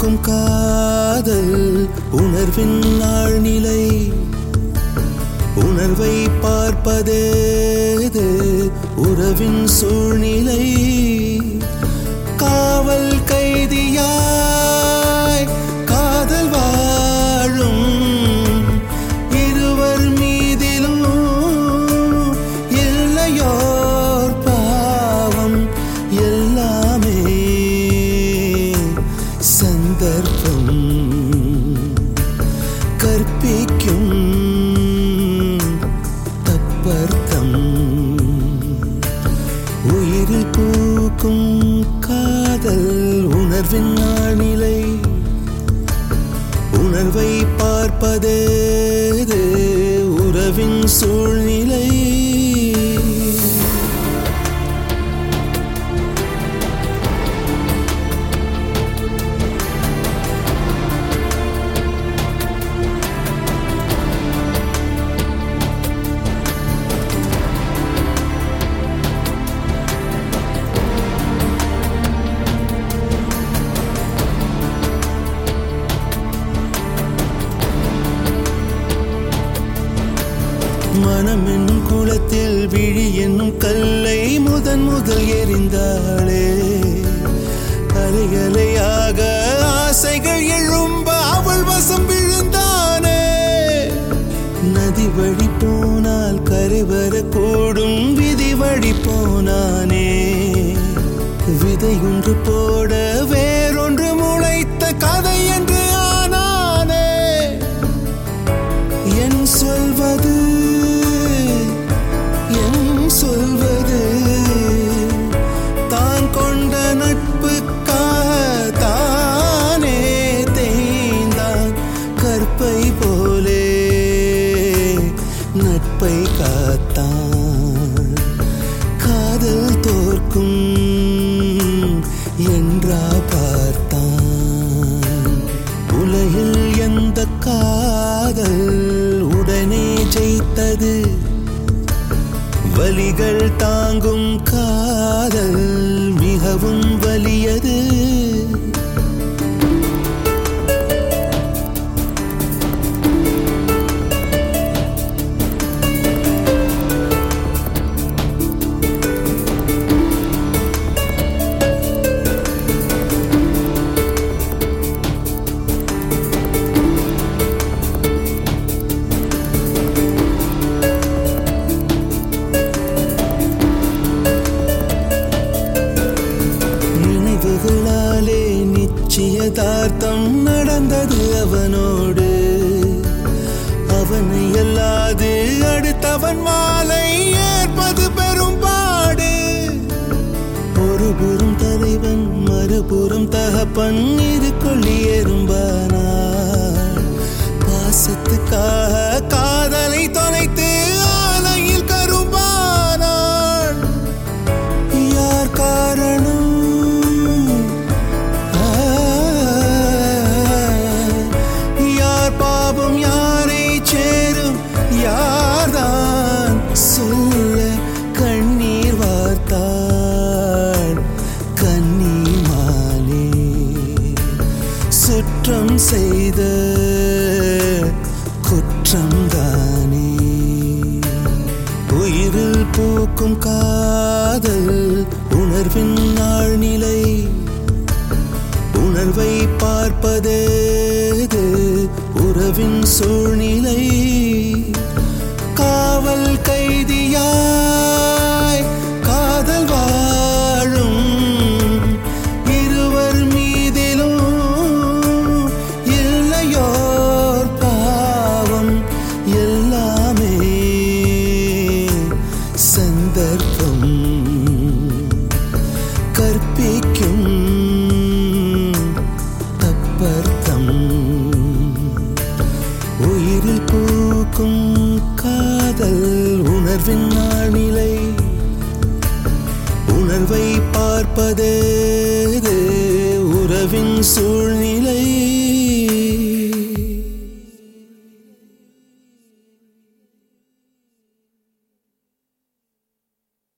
பூக்கும் காதல் உணர்வின் ஆழ்நிலை உணர்வை பார்ப்பதேது உறவின் சூழ்நிலை காவல் கைதியாய் காதல் வாழும் இருவர் மீதிலும் இல்லையோர் பாவம் எல்லாமே சந்தர்ப்பம் கற்பிக்கும் தப்பர்த்தம் உயிரில் பூக்கும் காதல் உணர்வின் ஆழ்நிலை உணர்வை பார்ப்பதேது உறவின் சூழ்நிலை மனம் என்னும் குளத்தில் விழி என்னும் கல்லை முதன் முதல் எறிந்தாளே அலை அலையாக ஆசைகள் எழும்ப அவள் வசம் விழுந்தானே நதி வழி போனால் கரை வரக்கூடும் விதி வழி போனானே விதை ஒன்று போட வேறொன்று முளைத்த கதை என்று ஆனானே என் சொல்வது என் சொல்வது தான் கொண்ட நட்புக்காக தானே தேய்ந்தான் கற்பை போலே நட்பை காத்தான் காதல் தோற்கும் என்றா பார்த்தான் உலகில் எந்த காதல் உடனே ஜெயித்தது வலிகள் தாங்கும் காதல் மிகவும் வலியது நினைவுகளாலே நிச்சயதார்த்தம் நடந்தது அவனோடு அவனை அல்லாது அடுத்தவன் மாலை ஏற்பது பெரும்பாடு ஒரு புறம் தலைவன் மறுபுறம் தகப்பன் இது கொள்ளி எறும்பானார் பாசத்துக்காக காதலை தொலைத்து ஆலையில் கரும்பானான் யார் காரணம் ஆ, யார் பாவம் யாரை சேரும் யார்தான் சொல்ல கண்ணீர் வார்த்தாள் கண்ணீமானே சுற்றம் செய்த குற்றம் தானே உயிரில் பூக்கும் காதல் உணர்வின் ஆழ்நிலை உணர்வை பார்ப்பதேது உறவின் சூழ்நிலை காவல் கைதியாய் காதல் வாழும் இருவர் மீதிலும் இல்லையோர் பாவம் எல்லாமே சந்தர்ப்பம் கற்பிக்கும் தப்பர்த்தம் உயிரில் பூக்கும் காதல் உணர்வின் ஆழ்நிலை உணர்வை பார்ப்பதேது உறவின் சூழ்நிலை